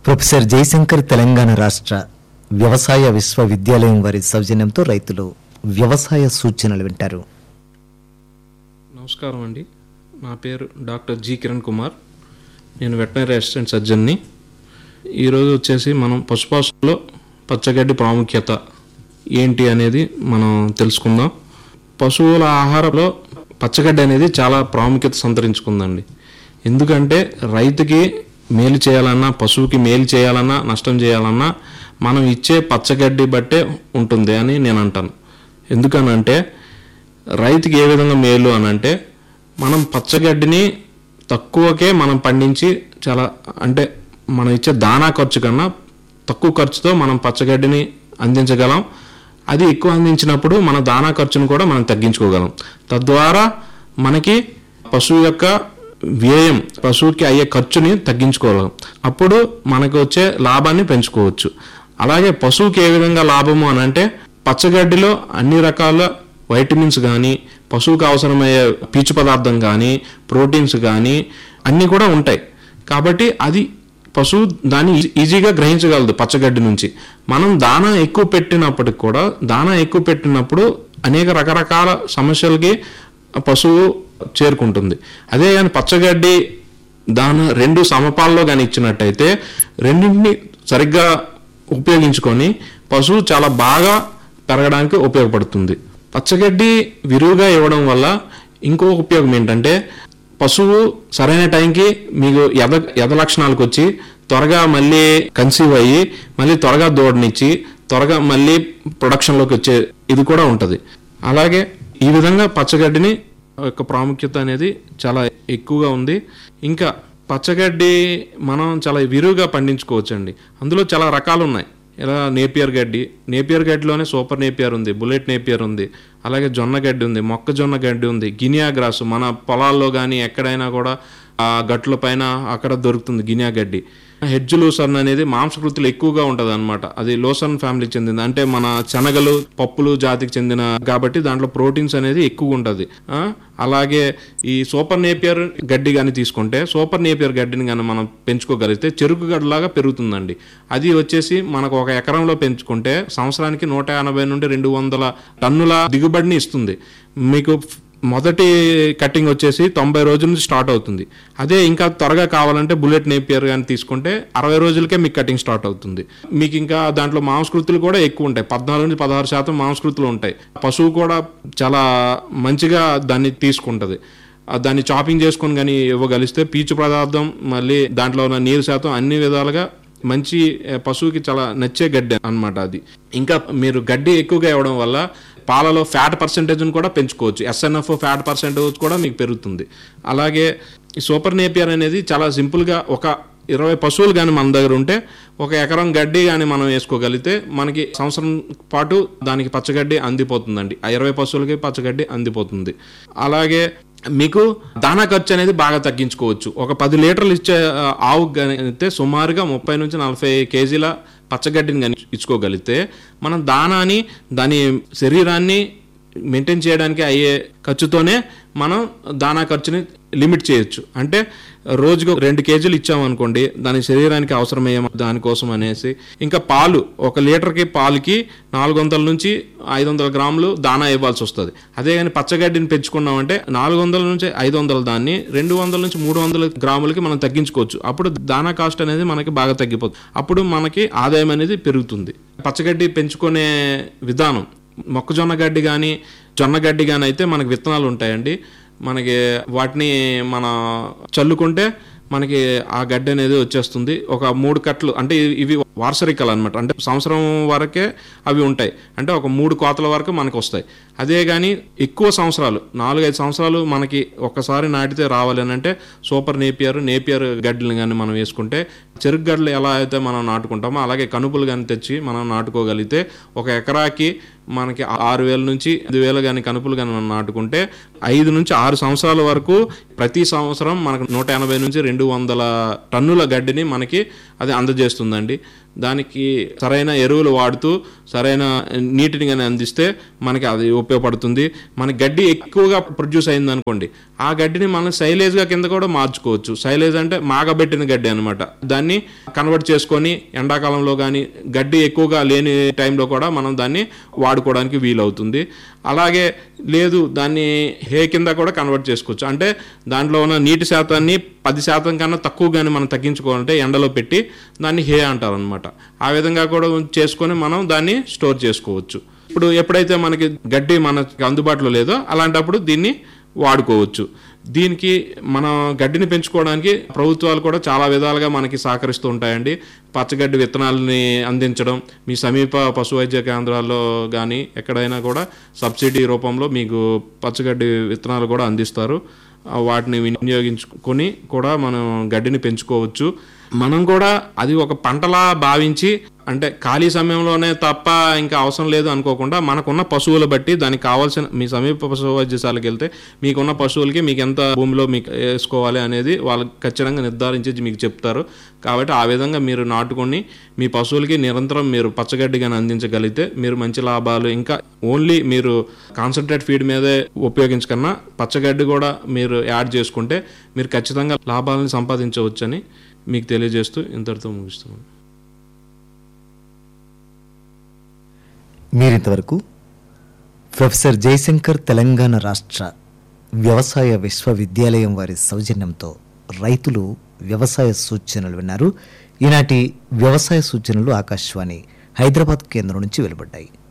professor Jayashankar Telangana రాష్ట్ర వ్యవసాయ విశ్వవిద్యాలయం వారి సౌజన్యంతో రైతులు వ్యవసాయ సూచనలు వింటారు నమస్కారం అండి నా పేరు డాక్టర్ జి కిరణ్ కుమార్ నేను వెటనరీ అసిస్టెంట్ సర్జన్ని ఈరోజు వచ్చేసి మనం పశుపాసులో పచ్చగడ్డి ప్రాముఖ్యత ఏంటి అనేది మనం తెలుసుకుందాం పశువుల ఆహారంలో పచ్చగడ్డి అనేది చాలా ప్రాముఖ్యత సంతరించుకుందండి ఎందుకంటే రైతుకి మేలు చేయాలన్నా పశువుకి మేలు చేయాలన్నా నష్టం చేయాలన్నా మనం ఇచ్చే పచ్చగడ్డి బట్టే ఉంటుంది అని నేను అంటాను ఎందుకనంటే రైతుకి ఏ విధంగా మేలు అని అంటే మనం పచ్చగడ్డిని తక్కువకే మనం పండించి చాలా అంటే మనం ఇచ్చే దానా ఖర్చు కన్నా తక్కువ ఖర్చుతో మనం పచ్చగడ్డిని అందించగలం అది ఎక్కువ అందించినప్పుడు మన దానా ఖర్చును కూడా మనం తగ్గించుకోగలం తద్వారా మనకి పశువు యొక్క వ్యయం పశువుకి అయ్యే ఖర్చుని తగ్గించుకోగలం అప్పుడు మనకు వచ్చే లాభాన్ని పెంచుకోవచ్చు అలాగే పశువుకి ఏ విధంగా లాభము అని అంటే పచ్చగడ్డిలో అన్ని రకాల వైటమిన్స్ కానీ పశువుకు అవసరమయ్యే పీచు పదార్థం కానీ ప్రోటీన్స్ కానీ అన్నీ కూడా ఉంటాయి కాబట్టి అది పశువు దాన్ని ఈ- ఈజీగా గ్రహించగలదు పచ్చగడ్డి నుంచి మనం దానా ఎక్కువ పెట్టినప్పటికి కూడా దానా ఎక్కువ పెట్టినప్పుడు అనేక రకరకాల సమస్యలకి పశువు చేరుకుంటుంది అదే కానీ పచ్చగడ్డి దాని రెండు సమపాల్లో కానీ ఇచ్చినట్టయితే రెండింటిని సరిగ్గా ఉపయోగించుకొని పశువు చాలా బాగా పెరగడానికి ఉపయోగపడుతుంది పచ్చగడ్డి విరివిగా ఇవ్వడం వల్ల ఇంకో ఉపయోగం ఏంటంటే పశువు సరైన టైంకి మీకు ఎద ఎద లక్షణాలకు వచ్చి త్వరగా మళ్ళీ కన్సీవ్ అయ్యి మళ్ళీ త్వరగా దూడనిచ్చి త్వరగా మళ్ళీ ప్రొడక్షన్లోకి వచ్చే ఇది కూడా ఉంటుంది అలాగే ఈ విధంగా పచ్చగడ్డిని యొక్క ప్రాముఖ్యత అనేది చాలా ఎక్కువగా ఉంది ఇంకా పచ్చగడ్డి మనం చాలా విరివిగా పండించుకోవచ్చండి అందులో చాలా రకాలు ఉన్నాయి ఇలా నేపియర్ గడ్డి నేపియర్ గడ్డిలోనే సూపర్ నేపియర్ ఉంది బుల్లెట్ నేపియర్ ఉంది అలాగే జొన్న గడ్డి ఉంది మొక్కజొన్న గడ్డి ఉంది గినియా గ్రాస్ మన పొలాల్లో కానీ ఎక్కడైనా కూడా ఆ గట్ల పైన అక్కడ దొరుకుతుంది గినియా గడ్డి హెడ్జ్ లూసర్న్ అనేది మాంసకృతులు ఎక్కువగా ఉంటుంది అనమాట అది లోసర్న్ ఫ్యామిలీకి చెందింది అంటే మన శనగలు పప్పులు జాతికి చెందిన కాబట్టి దాంట్లో ప్రోటీన్స్ అనేది ఎక్కువ ఉంటుంది అలాగే ఈ సూపర్ నేపియర్ గడ్డి కానీ తీసుకుంటే సూపర్ నేపియర్ గడ్డిని కానీ మనం పెంచుకోగలిగితే చెరుకు గడ్డలాగా పెరుగుతుందండి అది వచ్చేసి మనకు ఒక ఎకరంలో పెంచుకుంటే సంవత్సరానికి నూట ఎనభై నుండి రెండు వందల టన్నుల దిగుబడిని ఇస్తుంది మీకు మొదటి కటింగ్ వచ్చేసి తొంభై రోజుల నుంచి స్టార్ట్ అవుతుంది అదే ఇంకా త్వరగా కావాలంటే బుల్లెట్ నేపియర్ కానీ తీసుకుంటే అరవై రోజులకే మీకు కటింగ్ స్టార్ట్ అవుతుంది మీకు ఇంకా దాంట్లో మాంసకృతులు కూడా ఎక్కువ ఉంటాయి పద్నాలుగు నుంచి పదహారు శాతం మాంసకృతులు ఉంటాయి పశువు కూడా చాలా మంచిగా దాన్ని తీసుకుంటుంది ఆ దాన్ని చాపింగ్ చేసుకొని కానీ ఇవ్వగలిస్తే పీచు పదార్థం మళ్ళీ దాంట్లో ఉన్న నీరు శాతం అన్ని విధాలుగా మంచి ఏ, పశువుకి చాలా నచ్చే గడ్డి అన్నమాట అది ఇంకా మీరు గడ్డి ఎక్కువగా ఇవ్వడం వల్ల పాలలో ఫ్యాట్ పర్సెంటేజ్ని కూడా పెంచుకోవచ్చు ఎస్ఎన్ఎఫ్ ఫ్యాట్ పర్సెంటేజ్ కూడా మీకు పెరుగుతుంది అలాగే ఈ సూపర్ నేపియర్ అనేది చాలా సింపుల్గా ఒక ఇరవై పశువులు కానీ మన దగ్గర ఉంటే ఒక ఎకరం గడ్డి కానీ మనం వేసుకోగలిగితే మనకి సంవత్సరం పాటు దానికి పచ్చగడ్డి అందిపోతుందండి ఆ ఇరవై పశువులకి పచ్చగడ్డి అందిపోతుంది అలాగే మీకు దానా ఖర్చు అనేది బాగా తగ్గించుకోవచ్చు ఒక పది లీటర్లు ఇచ్చే ఆ, ఆవుకు కానీ అయితే సుమారుగా ముప్పై నుంచి నలభై కేజీల పచ్చగడ్డిని కానీ ఇచ్చుకోగలిగితే మనం దానాని దాని శరీరాన్ని మెయింటైన్ చేయడానికి అయ్యే ఖర్చుతోనే మనం దానా ఖర్చుని లిమిట్ చేయొచ్చు అంటే రోజుకు రెండు కేజీలు ఇచ్చామనుకోండి దాని శరీరానికి అవసరమయ్యే దానికోసం అనేసి ఇంకా పాలు ఒక లీటర్కి పాలకి నాలుగు వందల నుంచి ఐదు వందల గ్రాములు దానా ఇవ్వాల్సి వస్తుంది అదే కానీ పచ్చగడ్డిని పెంచుకున్నామంటే నాలుగు వందల నుంచి ఐదు వందల దాన్ని రెండు వందల నుంచి మూడు వందల గ్రాములకి మనం తగ్గించుకోవచ్చు అప్పుడు దానా కాస్ట్ అనేది మనకి బాగా తగ్గిపోతుంది అప్పుడు మనకి ఆదాయం అనేది పెరుగుతుంది పచ్చగడ్డి పెంచుకునే విధానం మొక్కజొన్న గడ్డి కానీ జొన్న గడ్డి కానీ అయితే మనకి విత్తనాలు ఉంటాయండి మనకి వాటిని మన చల్లుకుంటే మనకి ఆ గడ్డి అనేది వచ్చేస్తుంది ఒక మూడు కట్లు అంటే ఇవి- ఇవి వార్సరికలు అనమాట అంటే సంవత్సరం వరకే అవి ఉంటాయి అంటే ఒక మూడు కోతల వరకు మనకు వస్తాయి అదే కానీ ఎక్కువ సంవత్సరాలు నాలుగైదు సంవత్సరాలు మనకి ఒక్కసారి నాటితే రావాలి అని అంటే సూపర్ నేపియర్ నేపియర్ గడ్డలు కానీ మనం వేసుకుంటే చెరుకు గడ్డలు ఎలా అయితే మనం నాటుకుంటామో అలాగే కనుపులు కానీ తెచ్చి మనం నాటుకోగలిగితే ఒక ఎకరాకి మనకి ఆరు వేల నుంచి ఐదు వేలు కానీ కనుపులు కానీ మనం నాటుకుంటే ఐదు నుంచి ఆరు సంవత్సరాల వరకు ప్రతి సంవత్సరం మనకు నూట ఎనభై నుంచి రెండు వందల టన్నుల గడ్డిని మనకి అది అందజేస్తుందండి దానికి సరైన ఎరువులు వాడుతూ సరైన నీటిని కానీ అందిస్తే మనకి అది ఉపయోగపడుతుంది మన గడ్డి ఎక్కువగా ప్రొడ్యూస్ అయింది అనుకోండి ఆ గడ్డిని మనం సైలేజ్గా కింద కూడా మార్చుకోవచ్చు సైలేజ్ అంటే మాగబెట్టిన గడ్డి అనమాట దాన్ని కన్వర్ట్ చేసుకొని ఎండాకాలంలో కానీ గడ్డి ఎక్కువగా లేని టైంలో కూడా మనం దాన్ని వాడుకోవడానికి వీలవుతుంది అలాగే లేదు దాన్ని హే కింద కూడా కన్వర్ట్ చేసుకోవచ్చు అంటే దాంట్లో ఉన్న నీటి శాతాన్ని పది శాతం కన్నా తక్కువ కానీ మనం తగ్గించుకోవాలంటే ఎండలో పెట్టి దాన్ని హే అంటారు అనమాట ఆ విధంగా కూడా చేసుకొని మనం దాన్ని స్టోర్ చేసుకోవచ్చు ఇప్పుడు ఎప్పుడైతే మనకి గడ్డి మనకి అందుబాటులో లేదో అలాంటప్పుడు దీన్ని వాడుకోవచ్చు దీనికి మన గడ్డిని పెంచుకోవడానికి ప్రభుత్వాలు కూడా చాలా విధాలుగా మనకి సహకరిస్తూ ఉంటాయండి పచ్చగడ్డి విత్తనాలని అందించడం మీ సమీప పశు వైద్య కేంద్రాల్లో కానీ ఎక్కడైనా కూడా సబ్సిడీ రూపంలో మీకు పచ్చగడ్డి విత్తనాలు కూడా అందిస్తారు ఆ వాటిని వినియోగించుకొని కూడా మనం గడ్డిని పెంచుకోవచ్చు మనం కూడా అది ఒక పంటలా భావించి అంటే ఖాళీ సమయంలోనే తప్ప ఇంకా అవసరం లేదు అనుకోకుండా మనకున్న పశువులు బట్టి దానికి కావాల్సిన మీ సమీప పశు వైద్యశాలకు వెళ్తే మీకున్న పశువులకి మీకు ఎంత భూమిలో మీకు వేసుకోవాలి అనేది వాళ్ళు ఖచ్చితంగా నిర్ధారించి మీకు చెప్తారు కాబట్టి ఆ విధంగా మీరు నాటుకొని మీ పశువులకి నిరంతరం మీరు పచ్చగడ్డి కానీ అందించగలిగితే మీరు మంచి లాభాలు ఇంకా ఓన్లీ మీరు కాన్సన్ట్రేట్ ఫీడ్ మీదే ఉపయోగించకన్నా పచ్చగడ్డి కూడా మీరు యాడ్ చేసుకుంటే మీరు ఖచ్చితంగా లాభాలను సంపాదించవచ్చని మీకు తెలియజేస్తూ ఇంతటితో ముగిస్తున్నాను మీరింతవరకు ప్రొఫెసర్ జయశంకర్ తెలంగాణ రాష్ట్ర వ్యవసాయ విశ్వవిద్యాలయం వారి సౌజన్యంతో రైతులు వ్యవసాయ సూచనలు విన్నారు ఈనాటి వ్యవసాయ సూచనలు ఆకాశవాణి హైదరాబాద్ కేంద్రం నుంచి వెలువడ్డాయి